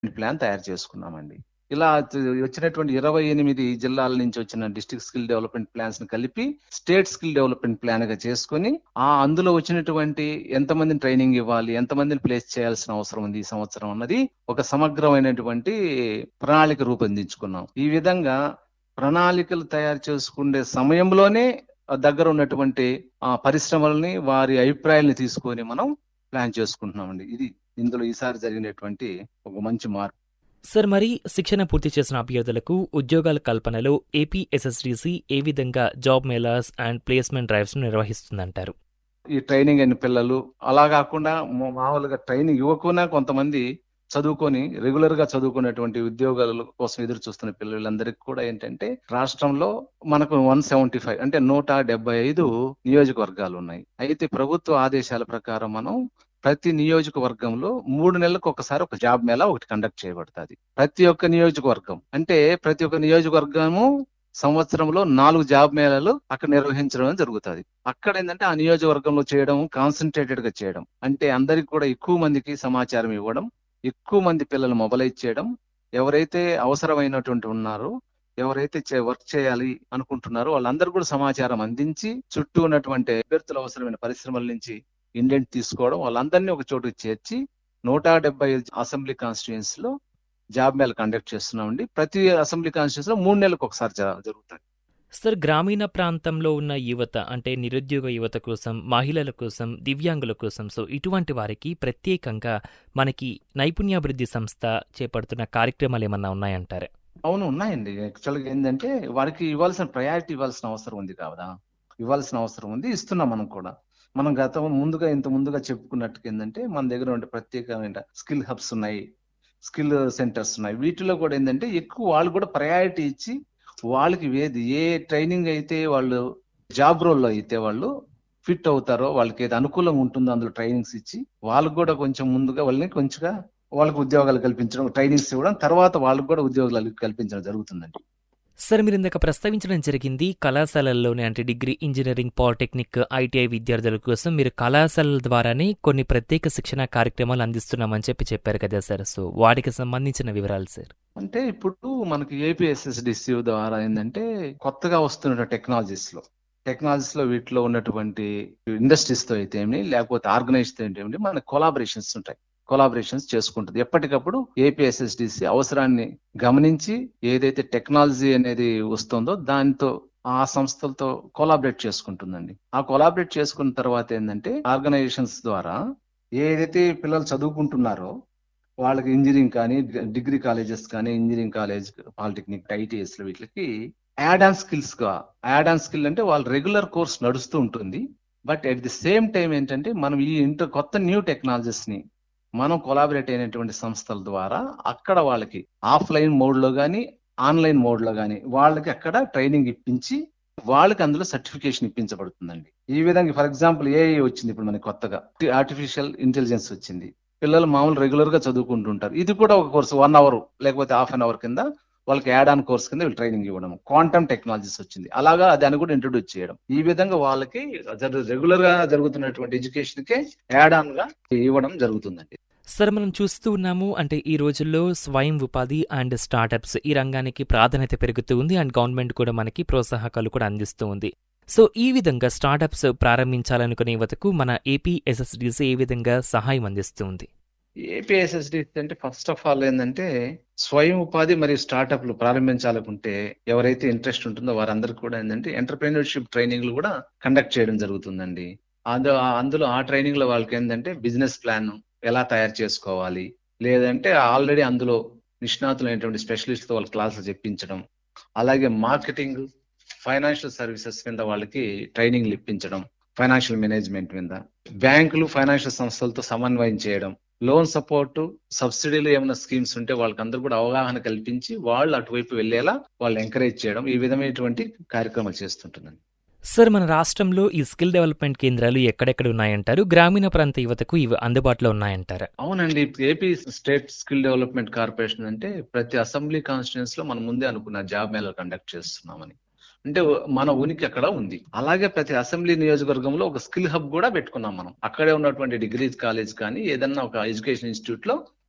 plan తయారు చేసుకున్నామండి ఇలా వచ్చినటువంటి ఇరవై ఎనిమిది జిల్లాల నుంచి వచ్చిన డిస్ట్రిక్ట్ స్కిల్ డెవలప్మెంట్ ప్లాన్స్ ని కలిపి స్టేట్ స్కిల్ డెవలప్మెంట్ ప్లాన్ గా చేసుకుని ఆ అందులో వచ్చినటువంటి ఎంతమందిని ట్రైనింగ్ ఇవ్వాలి ఎంతమందిని ప్లేస్ చేయాల్సిన అవసరం ఉంది ఈ సంవత్సరం అన్నది ఒక సమగ్రమైనటువంటి ప్రణాళిక రూపొందించుకున్నాం ఈ విధంగా ప్రణాళికలు తయారు చేసుకునే సమయంలోనే దగ్గర ఉన్నటువంటి ఆ పరిశ్రమల్ని వారి అభిప్రాయాల్ని తీసుకొని మనం ప్లాన్ చేసుకుంటున్నామండి ఇది ఇందులో ఈసారి జరిగినటువంటి ఒక మంచి మార్పు సార్ మరి శిక్షణ పూర్తి చేసిన అభ్యర్థులకు ఉద్యోగాల కల్పనలో ఏపీ ఎస్ఎస్డిసి ఏ విధంగా job melas and placement drives నిర్వహిస్తుందంటారు ఈ ట్రైనింగ్ అయిన పిల్లలు అలా కాకుండా మామూలుగా ట్రైనింగ్ ఇవ్వకుండా కొంతమంది చదువుకొని రెగ్యులర్ గా చదువుకునేటువంటి ఉద్యోగాల కోసం ఎదురు చూస్తున్న పిల్లలందరికీ కూడా ఏంటంటే రాష్ట్రంలో మనకు వన్ సెవెంటీ ఫైవ్ అంటే నూట డెబ్బై ఐదు నియోజకవర్గాలు ఉన్నాయి అయితే ప్రభుత్వ ఆదేశాల ప్రకారం మనం ప్రతి నియోజకవర్గంలో మూడు నెలలకు ఒకసారి ఒక జాబ్ మేళా ఒకటి కండక్ట్ చేయబడుతుంది ప్రతి ఒక్క నియోజకవర్గం అంటే ప్రతి ఒక్క నియోజకవర్గము సంవత్సరంలో నాలుగు జాబ్ మేళాలు అక్కడ నిర్వహించడం జరుగుతుంది అక్కడ ఏంటంటే ఆ నియోజకవర్గంలో చేయడం కాన్సన్ట్రేటెడ్ గా చేయడం అంటే అందరికి కూడా ఎక్కువ మందికి సమాచారం ఇవ్వడం ఎక్కువ మంది పిల్లలు మొబలైజ్ చేయడం ఎవరైతే అవసరమైనటువంటి ఉన్నారో ఎవరైతే వర్క్ చేయాలి అనుకుంటున్నారో వాళ్ళందరూ కూడా సమాచారం అందించి చుట్టూ ఉన్నటువంటి అభ్యర్థులు అవసరమైన పరిశ్రమల నుంచి ఇండెంట్ తీసుకోవడం వాళ్ళందరినీ ఒక చోటుకు చేర్చి నూట డెబ్బై అసెంబ్లీ కాన్స్టిట్యుయెన్సీ లో జాబ్ మేళ కండక్ట్ చేస్తున్నామండి ప్రతి అసెంబ్లీ కాన్స్టిట్యున్సీ లో మూడు నెలలకు ఒకసారి జరుగుతుంది సార్ గ్రామీణ ప్రాంతంలో ఉన్న యువత అంటే నిరుద్యోగ యువత కోసం మహిళల కోసం దివ్యాంగుల కోసం సో ఇటువంటి వారికి ప్రత్యేకంగా మనకి నైపుణ్యాభివృద్ధి సంస్థ చేపడుతున్న కార్యక్రమాలు ఏమన్నా ఉన్నాయంటారా అవును ఉన్నాయండి యాక్చువల్గా ఏంటంటే వారికి ఇవ్వాల్సిన ప్రయారిటీ ఇవ్వాల్సిన అవసరం ఉంది కాదా ఇవ్వాల్సిన అవసరం ఉంది ఇస్తున్నాం మనం కూడా మనం గత ముందుగా ఇంత ముందుగా చెప్పుకున్నట్టుగా ఏంటంటే మన దగ్గర ఉండే ప్రత్యేకమైన స్కిల్ హబ్స్ ఉన్నాయి స్కిల్ సెంటర్స్ ఉన్నాయి వీటిలో కూడా ఏంటంటే ఎక్కువ వాళ్ళు కూడా ప్రయారిటీ ఇచ్చి వాళ్ళకి ఏది ఏ ట్రైనింగ్ అయితే వాళ్ళు జాబ్ రోల్లో అయితే వాళ్ళు ఫిట్ అవుతారో వాళ్ళకి ఏది అనుకూలంగా ఉంటుందో అందులో ట్రైనింగ్స్ ఇచ్చి వాళ్ళకి కూడా కొంచెం ముందుగా వాళ్ళని కొంచెంగా వాళ్ళకి ఉద్యోగాలు కల్పించడం ట్రైనింగ్స్ ఇవ్వడం తర్వాత వాళ్ళకి కూడా ఉద్యోగాలు కల్పించడం జరుగుతుందండి సార్ మీరు ఇందాక ప్రస్తావించడం జరిగింది కళాశాలల్లోనే అంటే డిగ్రీ ఇంజనీరింగ్ పాలిటెక్నిక్ ఐటీఐ విద్యార్థుల కోసం మీరు కళాశాలల ద్వారానే కొన్ని ప్రత్యేక శిక్షణ కార్యక్రమాలు అందిస్తున్నామని చెప్పి చెప్పారు కదా సార్ సో వాటికి సంబంధించిన వివరాలు సార్ అంటే ఇప్పుడు మనకి ఏపీఎస్ఎస్డిసి ద్వారా ఏంటంటే కొత్తగా వస్తున్న టెక్నాలజీస్ లో టెక్నాలజీస్ లో వీటిలో ఉన్నటువంటి ఇండస్ట్రీస్ తో అయితే ఏమి లేకపోతే ఆర్గనైజ్ తో ఏమి మన కొలాబరేషన్స్ ఉంటాయి కొలాబరేషన్స్ చేసుకుంటుంది ఎప్పటికప్పుడు ఏపీఎస్ఎస్డిసి అవసరాన్ని గమనించి ఏదైతే టెక్నాలజీ అనేది వస్తుందో దాంతో ఆ సంస్థలతో కొలాబరేట్ చేసుకుంటుందండి ఆ కొలాబరేట్ చేసుకున్న తర్వాత ఏంటంటే ఆర్గనైజేషన్స్ ద్వారా ఏదైతే పిల్లలు చదువుకుంటున్నారో వాళ్ళకి ఇంజనీరింగ్ కానీ డిగ్రీ కాలేజెస్ కానీ ఇంజనీరింగ్ కాలేజ్ పాలిటెక్నిక్ ఐటీఎస్ వీటికి యాడ్ ఆన్ స్కిల్స్ గా యాడ్ ఆన్ స్కిల్ అంటే వాళ్ళ రెగ్యులర్ కోర్స్ నడుస్తూ ఉంటుంది but at the same time ఏంటంటే మనం ఈ ఇంటర్ కొత్త న్యూ టెక్నాలజీస్ ని మనం కొలాబరేట్ అయినటువంటి సంస్థల ద్వారా అక్కడ వాళ్ళకి ఆఫ్లైన్ మోడ్ లో కానీ ఆన్లైన్ మోడ్ లో కానీ వాళ్ళకి అక్కడ ట్రైనింగ్ ఇప్పించి వాళ్ళకి అందులో సర్టిఫికేషన్ ఇప్పించబడుతుందండి ఈ విధంగా ఫర్ ఎగ్జాంపుల్ ఏఐ వచ్చింది ఇప్పుడు మనకి కొత్తగా ఆర్టిఫిషియల్ ఇంటెలిజెన్స్ వచ్చింది పిల్లలు మామూలు రెగ్యులర్ గా చదువుకుంటుంటారు ఇది కూడా ఒక కోర్సు వన్ అవర్ లేకపోతే హాఫ్ అన్ అవర్ కింద వాళ్ళకి యాడ్ ఆన్ కోర్స్ కింద వీళ్ళు ట్రైనింగ్ ఇవ్వడం క్వాంటమ్ టెక్నాలజీస్ వచ్చింది అలాగా దాన్ని కూడా ఇంట్రొడ్యూస్ చేయడం ఈ విధంగా వాళ్ళకి రెగ్యులర్ గా జరుగుతున్నటువంటి ఎడ్యుకేషన్ కే యాడ్ ఆన్ గా ఇవ్వడం జరుగుతుందండి సార్ మనం చూస్తూ ఉన్నాము అంటే ఈ రోజుల్లో స్వయం ఉపాధి అండ్ స్టార్టప్స్ ఈ రంగానికి ప్రాధాన్యత పెరుగుతూ ఉంది అండ్ గవర్నమెంట్ కూడా మనకి ప్రోత్సాహకాలు కూడా అందిస్తూ ఉంది సో ఈ విధంగా స్టార్టప్స్ ప్రారంభించాలనుకునే యువతకు మన ఏపీ ఎస్ఎస్డిసి ఏ విధంగా సహాయం అందిస్తుంది ఏపీఎస్ఎస్డి అంటే ఫస్ట్ ఆఫ్ ఆల్ ఏంటంటే స్వయం ఉపాధి మరియు స్టార్టప్లు ప్రారంభించాలనుకుంటే ఎవరైతే ఇంట్రెస్ట్ ఉంటుందో వారందరికీ కూడా ఏంటంటే ఎంటర్ప్రీనర్షిప్ ట్రైనింగ్లు కూడా కండక్ట్ చేయడం జరుగుతుందండి అందులో అందులో ఆ ట్రైనింగ్ లో వాళ్ళకి ఏంటంటే బిజినెస్ ప్లాన్ ఎలా తయారు చేసుకోవాలి లేదంటే ఆల్రెడీ అందులో నిష్ణాతులైనటువంటి స్పెషలిస్ట్ వాళ్ళ క్లాసులు చెప్పించడం అలాగే మార్కెటింగ్ ఫైనాన్షియల్ సర్వీసెస్ మీద వాళ్ళకి ట్రైనింగ్లు ఇప్పించడం ఫైనాన్షియల్ మేనేజ్మెంట్ మీద బ్యాంకులు ఫైనాన్షియల్ సంస్థలతో సమన్వయం చేయడం లోన్ సపోర్ట్ సబ్సిడీలు ఏమైనా స్కీమ్స్ ఉంటే వాళ్ళకి అందరూ కూడా అవగాహన కల్పించి వాళ్ళు అటువైపు వెళ్లేలా వాళ్ళు ఎంకరేజ్ చేయడం ఈ విధమైనటువంటి కార్యక్రమాలు చేస్తుంటుందండి సార్ మన రాష్ట్రంలో ఈ స్కిల్ డెవలప్మెంట్ కేంద్రాలు ఎక్కడెక్కడ ఉన్నాయంటారు గ్రామీణ ప్రాంత యువతకు ఇవి అందుబాటులో ఉన్నాయంటారా అవునండి AP state skill development corporation అంటే ప్రతి అసెంబ్లీ కాన్స్టిట్యూన్స్ లో మనం ముందే అనుకున్న జాబ్ మేళ కండక్ట్ చేస్తున్నామని అంటే మన ఉనికి అక్కడ ఉంది అలాగే ప్రతి అసెంబ్లీ నియోజకవర్గంలో ఒక స్కిల్ హబ్ కూడా పెట్టుకున్నాం మనం అక్కడే ఉన్నటువంటి డిగ్రీ కాలేజ్ కానీ ఏదన్నా ఒక ఎడ్యుకేషన్ ఇన్స్టిట్యూట్ లో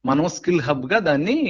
మనం స్కిల్ హబ్ గా దాన్ని